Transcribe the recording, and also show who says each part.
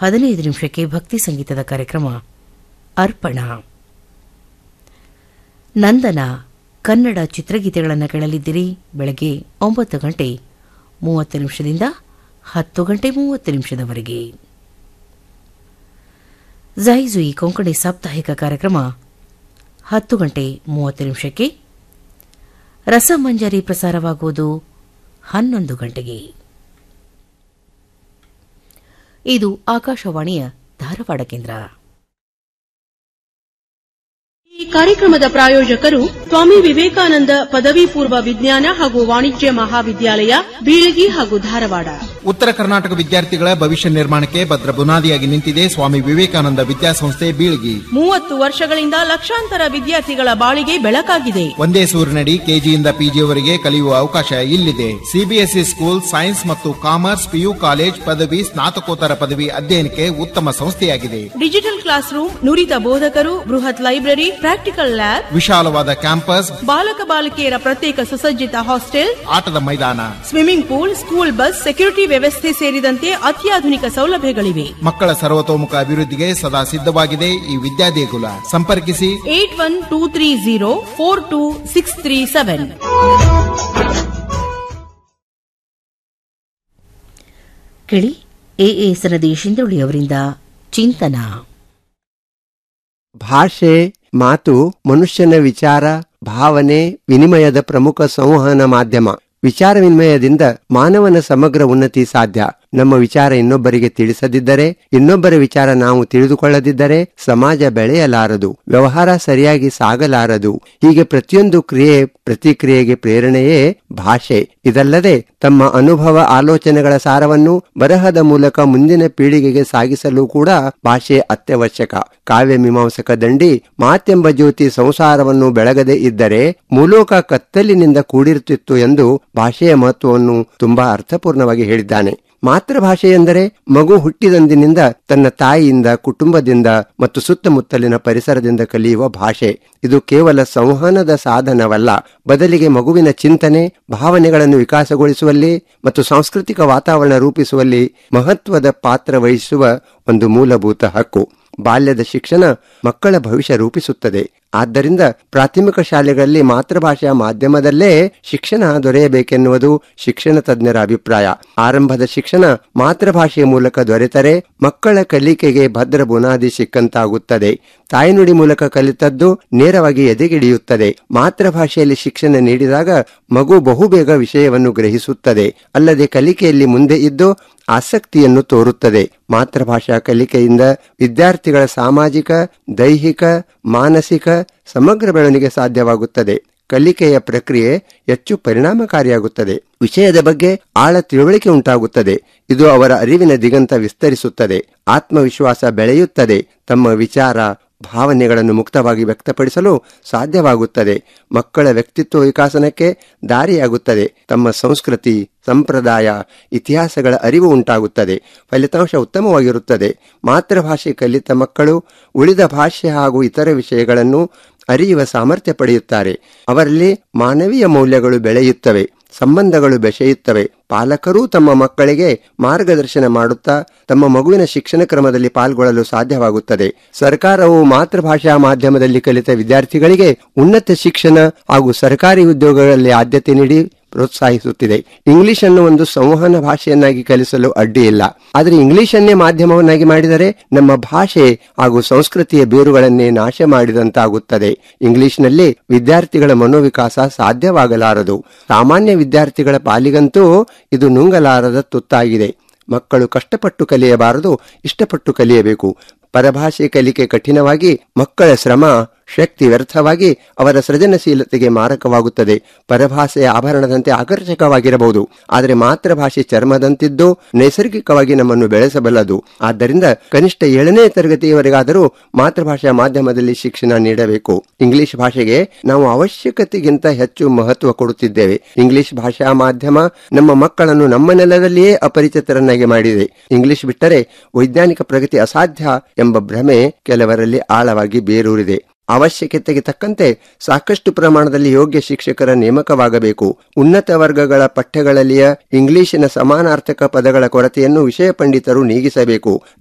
Speaker 1: ಹದಿನೈದು ನಿಮಿಷಕ್ಕೆ ಭಕ್ತಿ ಸಂಗೀತದ ಕಾರ್ಯಕ್ರಮ ಅರ್ಪಣ ನಂದನ ಕನ್ನಡ ಚಿತ್ರಗೀತೆಗಳನ್ನು ಕೇಳಲಿದ್ದೀರಿ ಬೆಳಗ್ಗೆ ಒಂಬತ್ತು ಗಂಟೆ ಮೂವತ್ತು ನಿಮಿಷದಿಂದ ಹತ್ತು ಗಂಟೆ ಮೂವತ್ತು ನಿಮಿಷದವರೆಗೆ ಜೈಜುಯಿ ಕೊಂಕಣಿ ಸಾಪ್ತಾಹಿಕ ಕಾರ್ಯಕ್ರಮ ಹತ್ತು ಗಂಟೆ ಮೂವತ್ತು ನಿಮಿಷಕ್ಕೆ ರಸಮಂಜರಿ ಪ್ರಸಾರವಾಗುವುದು ಹನ್ನೊಂದು ಗಂಟೆಗೆ ಇದು ಆಕಾಶವಾಣಿಯ ಧಾರವಾಡ ಕೇಂದ್ರ
Speaker 2: ಈ ಕಾರ್ಯಕ್ರಮದ ಪ್ರಾಯೋಜಕರು ಸ್ವಾಮಿ ವಿವೇಕಾನಂದ ಪದವಿ ಪೂರ್ವ ವಿಜ್ಞಾನ ಹಾಗೂ ವಾಣಿಜ್ಯ ಮಹಾವಿದ್ಯಾಲಯ ಬೀಳಗಿ ಹಾಗೂ ಧಾರವಾಡ
Speaker 3: ಉತ್ತರ ಕರ್ನಾಟಕ ವಿದ್ಯಾರ್ಥಿಗಳ ಭವಿಷ್ಯ ನಿರ್ಮಾಣಕ್ಕೆ ಭದ್ರ ಬುನಾದಿಯಾಗಿ ನಿಂತಿದೆ ಸ್ವಾಮಿ ವಿವೇಕಾನಂದ ವಿದ್ಯಾಸಂಸ್ಥೆ ಬೀಳ್ಗಿ
Speaker 2: ಮೂವತ್ತು ವರ್ಷಗಳಿಂದ ಲಕ್ಷಾಂತರ ವಿದ್ಯಾರ್ಥಿಗಳ ಬಾಳಿಗೆ ಬೆಳಕಾಗಿದೆ
Speaker 3: ಒಂದೇ ಸೂರಿನಡಿ ಕೆಜಿಯಿಂದ ಪಿಜಿಯವರೆಗೆ ಕಲಿಯುವ ಅವಕಾಶ ಇಲ್ಲಿದೆ ಸಿಬಿಎಸ್ಇ ಸ್ಕೂಲ್ ಸೈನ್ಸ್ ಮತ್ತು ಕಾಮರ್ಸ್ ಪಿಯು ಕಾಲೇಜ್ ಪದವಿ ಸ್ನಾತಕೋತ್ತರ ಪದವಿ ಅಧ್ಯಯನಕ್ಕೆ ಉತ್ತಮ ಸಂಸ್ಥೆಯಾಗಿದೆ
Speaker 2: ಡಿಜಿಟಲ್ ಕ್ಲಾಸ್ ರೂಮ್ ನುರಿತ ಬೋಧಕರು ಬೃಹತ್ ಲೈಬ್ರರಿ ಪ್ರಾಕ್ಟಿಕಲ್ ಲ್ಯಾಬ್
Speaker 3: ವಿಶಾಲವಾದ ಕ್ಯಾಂಪಸ್
Speaker 2: ಬಾಲಕ ಬಾಲಕಿಯರ ಪ್ರತ್ಯೇಕ ಸುಸಜ್ಜಿತ ಹಾಸ್ಟೆಲ್
Speaker 3: ಆಟದ ಮೈದಾನ
Speaker 2: swimming pool school bus security ವ್ಯವಸ್ಥೆ ಸೇರಿದಂತೆ ಅತ್ಯಾಧುನಿಕ ಸೌಲಭ್ಯಗಳಿವೆ
Speaker 3: ಮಕ್ಕಳ ಸರ್ವತೋಮುಖ ಅಭಿವೃದ್ಧಿಗೆ ಸದಾ ಸಿದ್ಧವಾಗಿದೆ ಈ ವಿದ್ಯಾದೇಗುಲ ಸಂಪರ್ಕಿಸಿ
Speaker 2: eight one two three zero four two six three seven
Speaker 1: ಕೇಳಿ ಎ ಎ ಸನದಿ ಶಿಂದೋಳಿ ಅವರಿಂದ ಚಿಂತನ
Speaker 4: ಭಾಷೆ ಮಾತು ಮನುಷ್ಯನ ವಿಚಾರ ಭಾವನೆ ವಿನಿಮಯದ ಪ್ರಮುಖ ಸಂವಹನ ಮಾಧ್ಯಮ ವಿಚಾರ ವಿನಿಮಯದಿಂದ ಮಾನವನ ಸಮಗ್ರ ಉನ್ನತಿ ಸಾಧ್ಯ ನಮ್ಮ ವಿಚಾರ ಇನ್ನೊಬ್ಬರಿಗೆ ತಿಳಿಸದಿದ್ದರೆ ಇನ್ನೊಬ್ಬರ ವಿಚಾರ ನಾವು ತಿಳಿದುಕೊಳ್ಳದಿದ್ದರೆ ಸಮಾಜ ಬೆಳೆಯಲಾರದು ವ್ಯವಹಾರ ಸರಿಯಾಗಿ ಸಾಗಲಾರದು ಹೀಗೆ ಪ್ರತಿಯೊಂದು ಕ್ರಿಯೆ ಪ್ರತಿಕ್ರಿಯೆಗೆ ಪ್ರೇರಣೆಯೇ ಭಾಷೆ ಇದಲ್ಲದೆ ತಮ್ಮ ಅನುಭವ ಆಲೋಚನೆಗಳ ಸಾರವನ್ನು ಬರಹದ ಮೂಲಕ ಮುಂದಿನ ಪೀಳಿಗೆಗೆ ಸಾಗಿಸಲು ಕೂಡ ಭಾಷೆ ಅತ್ಯವಶ್ಯಕ ಕಾವ್ಯ ಮೀಮಾಂಸಕ ದಂಡಿ ಮಾತೆಂಬ ಜ್ಯೋತಿ ಸಂಸಾರವನ್ನು ಬೆಳಗದೆ ಇದ್ದರೆ ಮೂಲೋಕ ಕತ್ತಲಿನಿಂದ ಕೂಡಿರುತ್ತಿತ್ತು ಎಂದು ಭಾಷೆಯ ಮಹತ್ವವನ್ನು ತುಂಬಾ ಅರ್ಥಪೂರ್ಣವಾಗಿ ಹೇಳಿದ್ದಾನೆ ಮಾತೃಭಾಷೆ ಎಂದರೆ ಮಗು ಹುಟ್ಟಿದಂದಿನಿಂದ ತನ್ನ ತಾಯಿಯಿಂದ ಕುಟುಂಬದಿಂದ ಮತ್ತು ಸುತ್ತಮುತ್ತಲಿನ ಪರಿಸರದಿಂದ ಕಲಿಯುವ ಭಾಷೆ ಇದು ಕೇವಲ ಸಂವಹನದ ಸಾಧನವಲ್ಲ ಬದಲಿಗೆ ಮಗುವಿನ ಚಿಂತನೆ ಭಾವನೆಗಳನ್ನು ವಿಕಾಸಗೊಳಿಸುವಲ್ಲಿ ಮತ್ತು ಸಾಂಸ್ಕೃತಿಕ ವಾತಾವರಣ ರೂಪಿಸುವಲ್ಲಿ ಮಹತ್ವದ ಪಾತ್ರ ವಹಿಸುವ ಒಂದು ಮೂಲಭೂತ ಹಕ್ಕು ಬಾಲ್ಯದ ಶಿಕ್ಷಣ ಮಕ್ಕಳ ಭವಿಷ್ಯ ರೂಪಿಸುತ್ತದೆ ಆದ್ದರಿಂದ ಪ್ರಾಥಮಿಕ ಶಾಲೆಗಳಲ್ಲಿ ಮಾತೃಭಾಷೆಯ ಮಾಧ್ಯಮದಲ್ಲೇ ಶಿಕ್ಷಣ ದೊರೆಯಬೇಕೆನ್ನುವುದು ಶಿಕ್ಷಣ ತಜ್ಞರ ಅಭಿಪ್ರಾಯ ಆರಂಭದ ಶಿಕ್ಷಣ ಮಾತೃಭಾಷೆಯ ಮೂಲಕ ದೊರೆತರೆ ಮಕ್ಕಳ ಕಲಿಕೆಗೆ ಭದ್ರ ಬುನಾದಿ ಸಿಕ್ಕಂತಾಗುತ್ತದೆ ತಾಯ್ನುಡಿ ಮೂಲಕ ಕಲಿತದ್ದು ನೇರವಾಗಿ ಎದೆಗಿಡಿಯುತ್ತದೆ ಮಾತೃಭಾಷೆಯಲ್ಲಿ ಶಿಕ್ಷಣ ನೀಡಿದಾಗ ಮಗು ಬಹುಬೇಗ ವಿಷಯವನ್ನು ಗ್ರಹಿಸುತ್ತದೆ ಅಲ್ಲದೆ ಕಲಿಕೆಯಲ್ಲಿ ಮುಂದೆ ಇದ್ದು ಆಸಕ್ತಿಯನ್ನು ತೋರುತ್ತದೆ ಮಾತೃಭಾಷಾ ಕಲಿಕೆಯಿಂದ ವಿದ್ಯಾರ್ಥಿಗಳ ಸಾಮಾಜಿಕ ದೈಹಿಕ ಮಾನಸಿಕ ಸಮಗ್ರ ಬೆಳವಣಿಗೆ ಸಾಧ್ಯವಾಗುತ್ತದೆ ಕಲಿಕೆಯ ಪ್ರಕ್ರಿಯೆ ಹೆಚ್ಚು ಪರಿಣಾಮಕಾರಿಯಾಗುತ್ತದೆ ವಿಷಯದ ಬಗ್ಗೆ ಆಳ ತಿಳುವಳಿಕೆ ಉಂಟಾಗುತ್ತದೆ ಇದು ಅವರ ಅರಿವಿನ ದಿಗಂತ ವಿಸ್ತರಿಸುತ್ತದೆ ಆತ್ಮವಿಶ್ವಾಸ ಬೆಳೆಯುತ್ತದೆ ತಮ್ಮ ವಿಚಾರ ಭಾವನೆಗಳನ್ನು ಮುಕ್ತವಾಗಿ ವ್ಯಕ್ತಪಡಿಸಲು ಸಾಧ್ಯವಾಗುತ್ತದೆ ಮಕ್ಕಳ ವ್ಯಕ್ತಿತ್ವ ವಿಕಾಸನಕ್ಕೆ ದಾರಿಯಾಗುತ್ತದೆ ತಮ್ಮ ಸಂಸ್ಕೃತಿ ಸಂಪ್ರದಾಯ ಇತಿಹಾಸಗಳ ಅರಿವು ಉಂಟಾಗುತ್ತದೆ ಫಲಿತಾಂಶ ಉತ್ತಮವಾಗಿರುತ್ತದೆ ಮಾತೃಭಾಷೆ ಕಲಿತ ಮಕ್ಕಳು ಉಳಿದ ಭಾಷೆ ಹಾಗೂ ಇತರ ವಿಷಯಗಳನ್ನು ಅರಿಯುವ ಸಾಮರ್ಥ್ಯ ಪಡೆಯುತ್ತಾರೆ ಅವರಲ್ಲಿ ಮಾನವೀಯ ಮೌಲ್ಯಗಳು ಬೆಳೆಯುತ್ತವೆ ಸಂಬಂಧಗಳು ಬೆಸೆಯುತ್ತವೆ ಪಾಲಕರೂ ತಮ್ಮ ಮಕ್ಕಳಿಗೆ ಮಾರ್ಗದರ್ಶನ ಮಾಡುತ್ತಾ ತಮ್ಮ ಮಗುವಿನ ಶಿಕ್ಷಣ ಕ್ರಮದಲ್ಲಿ ಪಾಲ್ಗೊಳ್ಳಲು ಸಾಧ್ಯವಾಗುತ್ತದೆ ಸರ್ಕಾರವು ಮಾತೃಭಾಷಾ ಮಾಧ್ಯಮದಲ್ಲಿ ಕಲಿತ ವಿದ್ಯಾರ್ಥಿಗಳಿಗೆ ಉನ್ನತ ಶಿಕ್ಷಣ ಹಾಗೂ ಸರ್ಕಾರಿ ಉದ್ಯೋಗಗಳಲ್ಲಿ ಆದ್ಯತೆ ನೀಡಿ ಪ್ರೋತ್ಸಾಹಿಸುತ್ತಿದೆ ಇಂಗ್ಲಿಷ್ ಅನ್ನು ಒಂದು ಸಂವಹನ ಭಾಷೆಯನ್ನಾಗಿ ಕಲಿಸಲು ಅಡ್ಡಿ ಇಲ್ಲ ಆದರೆ ಇಂಗ್ಲಿಷ್ ಅನ್ನೇ ಮಾಧ್ಯಮವನ್ನಾಗಿ ಮಾಡಿದರೆ ನಮ್ಮ ಭಾಷೆ ಹಾಗೂ ಸಂಸ್ಕೃತಿಯ ಬೇರುಗಳನ್ನೇ ನಾಶ ಮಾಡಿದಂತಾಗುತ್ತದೆ ಇಂಗ್ಲಿಷ್ನಲ್ಲಿ ವಿದ್ಯಾರ್ಥಿಗಳ ಮನೋವಿಕಾಸ ಸಾಧ್ಯವಾಗಲಾರದು ಸಾಮಾನ್ಯ ವಿದ್ಯಾರ್ಥಿಗಳ ಪಾಲಿಗಂತೂ ಇದು ನುಂಗಲಾರದ ತುತ್ತಾಗಿದೆ ಮಕ್ಕಳು ಕಷ್ಟಪಟ್ಟು ಕಲಿಯಬಾರದು ಇಷ್ಟಪಟ್ಟು ಕಲಿಯಬೇಕು ಪರಭಾಷೆ ಕಲಿಕೆ ಕಠಿಣವಾಗಿ ಮಕ್ಕಳ ಶ್ರಮ ಶಕ್ತಿ ವ್ಯರ್ಥವಾಗಿ ಅವರ ಸೃಜನಶೀಲತೆಗೆ ಮಾರಕವಾಗುತ್ತದೆ ಪರಭಾಷೆಯ ಆಭರಣದಂತೆ ಆಕರ್ಷಕವಾಗಿರಬಹುದು ಆದರೆ ಮಾತೃಭಾಷೆ ಚರ್ಮದಂತಿದ್ದು ನೈಸರ್ಗಿಕವಾಗಿ ನಮ್ಮನ್ನು ಬೆಳೆಸಬಲ್ಲದು ಆದ್ದರಿಂದ ಕನಿಷ್ಠ ಏಳನೇ ತರಗತಿಯವರೆಗಾದರೂ ಮಾತೃಭಾಷೆಯ ಮಾಧ್ಯಮದಲ್ಲಿ ಶಿಕ್ಷಣ ನೀಡಬೇಕು ಇಂಗ್ಲಿಷ್ ಭಾಷೆಗೆ ನಾವು ಅವಶ್ಯಕತೆಗಿಂತ ಹೆಚ್ಚು ಮಹತ್ವ ಕೊಡುತ್ತಿದ್ದೇವೆ ಇಂಗ್ಲಿಷ್ ಭಾಷಾ ಮಾಧ್ಯಮ ನಮ್ಮ ಮಕ್ಕಳನ್ನು ನಮ್ಮ ನೆಲದಲ್ಲಿಯೇ ಅಪರಿಚಿತರನ್ನಾಗಿ ಮಾಡಿದೆ ಇಂಗ್ಲಿಷ್ ಬಿಟ್ಟರೆ ವೈಜ್ಞಾನಿಕ ಪ್ರಗತಿ ಅಸಾಧ್ಯ ಎಂಬ ಭ್ರಮೆ ಕೆಲವರಲ್ಲಿ ಆಳವಾಗಿ ಬೇರೂರಿದೆ ಅವಶ್ಯಕತೆಗೆ ತಕ್ಕಂತೆ ಸಾಕಷ್ಟು ಪ್ರಮಾಣದಲ್ಲಿ ಯೋಗ್ಯ ಶಿಕ್ಷಕರ ನೇಮಕವಾಗಬೇಕು ಉನ್ನತ ವರ್ಗಗಳ ಪಠ್ಯಗಳಲ್ಲಿಯ ಇಂಗ್ಲಿಶಿನ ಸಮಾನಾರ್ಥಕ ಪದಗಳ ಕೊರತೆಯನ್ನು ವಿಷಯ ಪಂಡಿತರು ನೀಗಿಸಬೇಕು